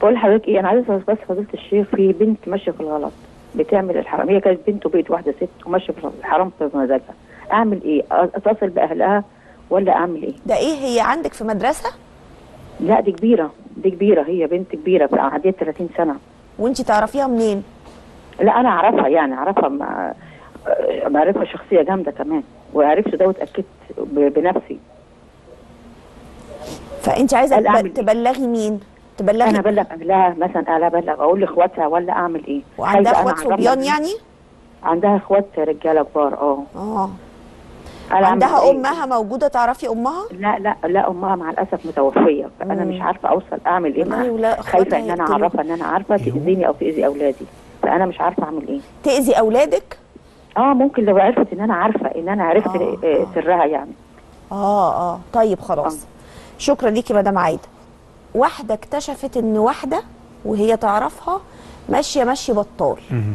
بقول لحضرتك ايه انا عايزه بس فضيله الشيخ في بنت ماشيه في الغلط بتعمل الحرام هي كانت بنت وبقت واحده ست وماشيه في الحرام في مزاجها اعمل ايه اتصل باهلها ولا اعمل ايه ده ايه هي عندك في مدرسه لا دي كبيره دي كبيره هي بنت كبيره بقى عديت 30 سنه وانت تعرفيها منين لا انا اعرفها يعني اعرفها مع- آه، معرفه شخصيه جامده كمان وعرفت ده واتاكدت ب- بنفسي فانت عايزه هل تب- أعمل إيه؟ تبلغي مين تبلغي انا ابلغ اهلها مثلا انا ابلغ اقول لاخواتها ولا اعمل ايه وعندها عايزة أنا اخوات أعرفها صبيان منين؟ يعني عندها اخوات رجاله كبار اه اه أنا أعمل عندها إيه؟ امها موجوده تعرفي امها لا لا لا امها مع الاسف متوفيه فانا مم. مش عارفه اوصل اعمل ايه والله معاها ولا أخواتها خايفه ان انا يقتلوها. اعرفها ان انا عارفه تاذيني او تاذي اولادي فانا مش عارفه اعمل ايه تاذي اولادك اه ممكن لو عرفت ان انا عارفه ان انا عرفت آه، آه آه. سرها يعني اه اه طيب خلاص شكرا ليكي مدام عايده واحده اكتشفت ان واحده وهي تعرفها ماشيه ماشي بطال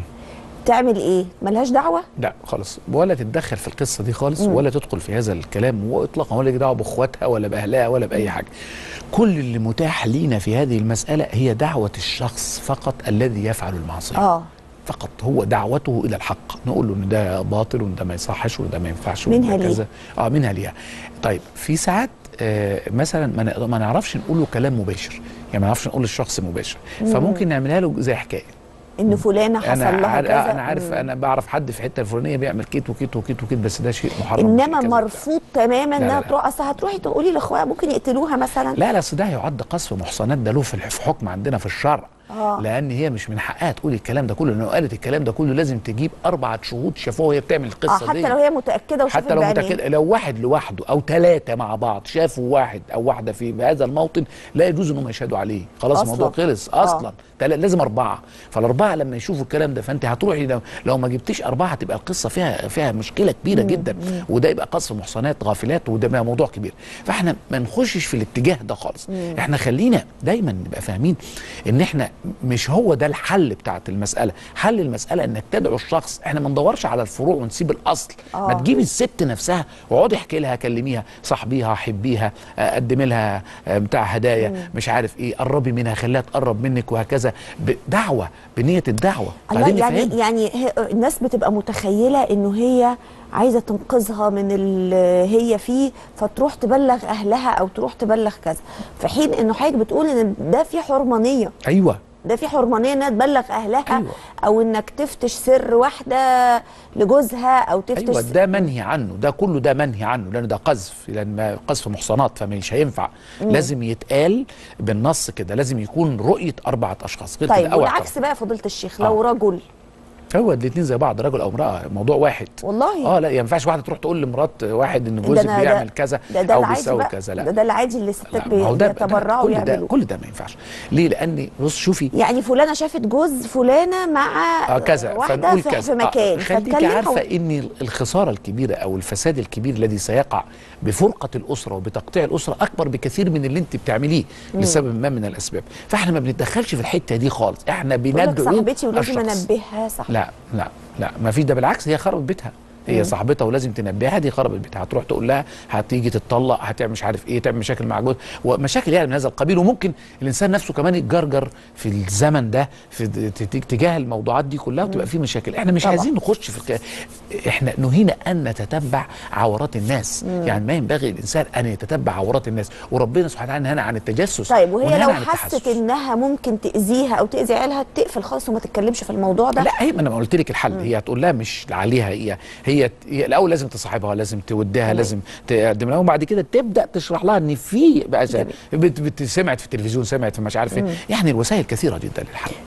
تعمل ايه ملهاش دعوه لا خالص ولا تتدخل في القصه دي خالص ولا تدخل في هذا الكلام واطلاقا ولا ليك دعوه باخواتها ولا باهلها ولا باي حاجه كل اللي متاح لينا في هذه المساله هي دعوه الشخص فقط الذي يفعل المعصيه اه فقط هو دعوته الى الحق نقول له ان ده باطل وان ده ما يصحش وان ده ما ينفعش منها وإن ده ليه؟ كذا اه منها ليه طيب في ساعات آه مثلا ما نقدر- ما نعرفش نقول له كلام مباشر يعني ما نعرفش نقول للشخص مباشر فممكن نعملها له زي حكايه ان فلانه حصل انا لها عارف كذا انا عارف مم. انا بعرف حد في حته الفلانيه بيعمل كيت وكيت وكيت وكيت بس ده شيء محرم انما وشيء كذا مرفوض تماما لا، انها لا. تروح اصل هتروحي تقولي لاخوها ممكن يقتلوها مثلا لا لا أصل ده يعد قذف محصنات ده له في الح- في حكم عندنا في الشرع آه. لان هي مش من حقها تقول الكلام ده كله لو قالت الكلام ده كله لازم تجيب اربعه شهود شافوها وهي بتعمل اه القصه دي حتى لو هي متاكده وشافت حتى لو بعينيها. متأكد لو واحد لوحده او ثلاثه مع بعض شافوا واحد او واحده في هذا الموطن لا يجوز انهم يشهدوا عليه خلاص أصلاً. الموضوع خلص آه. اصلا تلا- لازم اربعه فالاربعه لما يشوفوا الكلام ده فانت هتروحي لو, لو ما جبتيش اربعه هتبقى القصه فيها فيها مشكله كبيره جدا وده يبقى قصف محصنات غافلات وده بقى موضوع كبير فاحنا ما نخشش في الاتجاه ده خالص احنا خلينا دايما نبقى فاهمين ان احنا مش هو ده الحل بتاعت المساله حل المساله انك تدعو الشخص احنا ما ندورش على الفروع ونسيب الاصل آه. ما تجيبي الست نفسها واقعدي احكي لها كلميها صاحبيها حبيها آه، قدمي لها آه، بتاع هدايا مش عارف ايه قربي منها خليها تقرب منك وهكذا بدعوه بنيه الدعوه الله بعدين يعني نفهمها. يعني هي الناس بتبقى متخيله انه هي عايزه تنقذها من اللي هي فيه فتروح تبلغ اهلها او تروح تبلغ كذا في حين انه حضرتك بتقول ان ده في حرمانيه ايوه ده في حرمانيه انها تبلغ اهلها أيوة. او انك تفتش سر واحده لجوزها او تفتش ايوه سر- ده منهي عنه ده كله ده منهي عنه لان ده قذف لان ما- قذف محصنات فمش هينفع لازم يتقال بالنص كده لازم يكون رؤيه اربعه اشخاص غير طيب كده أوعى والعكس بقى فضيله الشيخ لو آه. رجل هو الاثنين زي بعض رجل او امراه موضوع واحد والله اه لا ما ينفعش واحده تروح تقول لمرات واحد ان ده جوزك أنا- بيعمل ده- كذا ده ده او العادي بيسوي بقى كذا لا ده ده العادي اللي الستات لا، ما هو ده- ده- بيتبرعوا كل ده ويعملوا كل ده ما ينفعش ليه لان بص شوفي يعني فلانه شافت جوز فلانه مع اه كذا واحده فنقول في, كذا في مكان آه خليكي فتكلمها عارفه و- ان الخساره الكبيره او الفساد الكبير الذي سيقع بفرقه الاسره وبتقطيع الاسره اكبر بكثير من اللي انت بتعمليه لسبب ما من الاسباب فاحنا ما بنتدخلش في الحته دي خالص احنا بقول لك بندعو صاحبتي ولازم الشخص. انبهها صح لا لا لا ما فيش ده بالعكس هي خربت بيتها هي صاحبتها ولازم تنبهها دي خربت بيتها هتروح تقول لها هتيجي تتطلق هتعمل مش عارف ايه تعمل مشاكل مع جوز ومشاكل يعني من هذا القبيل وممكن الانسان نفسه كمان يتجرجر في الزمن ده في ت- ت- تجاه الموضوعات دي كلها وتبقى في مشاكل احنا مش طبعا. عايزين نخش في الك... احنا نهينا ان نتتبع عورات الناس يعني ما ينبغي الانسان ان يتتبع عورات الناس وربنا سبحانه وتعالى نهانا عن التجسس طيب وهي ونهانا لو عن حست التحسس. انها ممكن تاذيها او تاذي عيالها تقفل خالص وما تتكلمش في الموضوع ده لا هي ما انا قلت لك الحل هي هتقول لها مش عليها هي هي, هي الاول لازم تصاحبها لازم تودها تمام. لازم تقدم لها وبعد كده تبدا تشرح لها ان في بقى جميل. بت- بت- سمعت في التلفزيون سمعت في مش عارف ايه يعني الوسائل كثيره جدا للحل